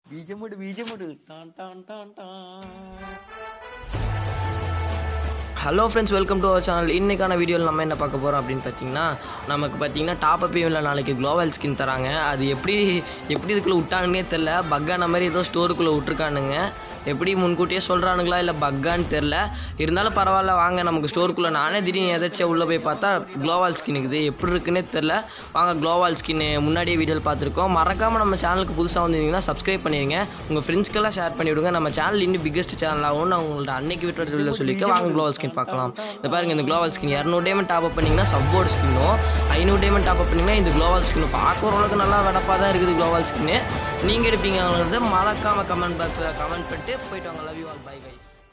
பீஜமுடு பீஜமுடு டான் டான் டான் டான் hello friends welcome to our channel இன்றைக்கான வீடியோவில் நம்ம என்ன பார்க்க போகிறோம் அப்படின்னு பார்த்தீங்கன்னா நமக்கு பார்த்தீங்கன்னா டாப் அப் இல்லை நாளைக்கு குளோபல் ஸ்கின் தராங்க அது எப்படி எப்படி இதுக்குள்ளே விட்டாங்கன்னே தெரில பக்கான மாதிரி ஏதோ ஸ்டோருக்குள்ளே விட்ருக்கானுங்க எப்படி முன்கூட்டியே சொல்கிறானுங்களா இல்லை பக்கான்னு தெரில இருந்தாலும் பரவாயில்ல வாங்க நமக்கு ஸ்டோருக்குள்ளே நானே திடீர்னு எதாச்சும் உள்ளே போய் பார்த்தா குளோவால் ஸ்கின் இருக்குது எப்படி இருக்குன்னே தெரில வாங்க குளோவால் ஸ்கின் முன்னாடியே வீடியோவில் பார்த்துருக்கோம் மறக்காமல் நம்ம சேனலுக்கு புதுசாக வந்திருந்தீங்கன்னா சப்ஸ்கிரைப் பண்ணிடுங்க உங்கள் ஃப்ரெண்ட்ஸ்க்கெல்லாம் ஷேர் பண்ணி விடுங்க நம்ம சேனல் இன்னும் பிக்கஸ்ட் சேனல் ஆகும் நான் உங்கள்ட்ட அன்னைக்கு விட்டு சொல்லிக்க வாங்க குளோவால் ஸ்கின் பார்க்கலாம் இந்த பாருங்க இந்த குளோவால் ஸ்கின் இரநூறு டைமண்ட் டாப் அப் பண்ணிங்கன்னா சப்போர்ட் ஸ்கின்னும் ஐநூறு டைமண்ட் டாப் அப் பண்ணிங்கன்னா இந்த குளோவால் ஸ்கின் பார்க்க ஓரளவுக்கு நல்லா வெடப்பாக தான் இருக்குது குளோவால் ஸ்கின்னு நீங்கள் எடுப்பீங்கிறத மறக்காமல் கமெண்ட் பாக்ஸில் கமெண்ட் பண்ணிட்டு போயிட்டு வாங்க love you all bye guys